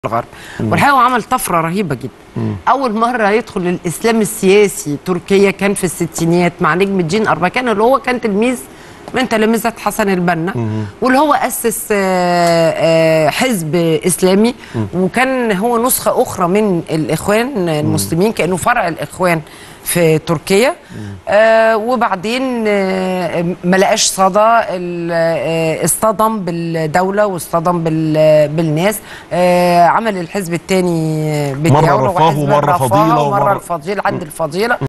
الغرب والحقيقه هو عمل طفره رهيبه جدا اول مره يدخل الاسلام السياسي تركيا كان في الستينيات مع نجم الدين اربكان اللي هو كان تلميذ من تلامذه حسن البنا واللي هو اسس آه، آه، حزب اسلامي وكان هو نسخه اخرى من الاخوان المسلمين كانه فرع الاخوان في تركيا آه وبعدين آه ما لقاش صدى ال- آه اصطدم بالدوله واصطدم بال- بالناس آه عمل الحزب الثاني بتاعه مرة اللي هو رفاه حزب ومرة الرفاه فضيلة ومره ومرة- الفضيله عند الفضيله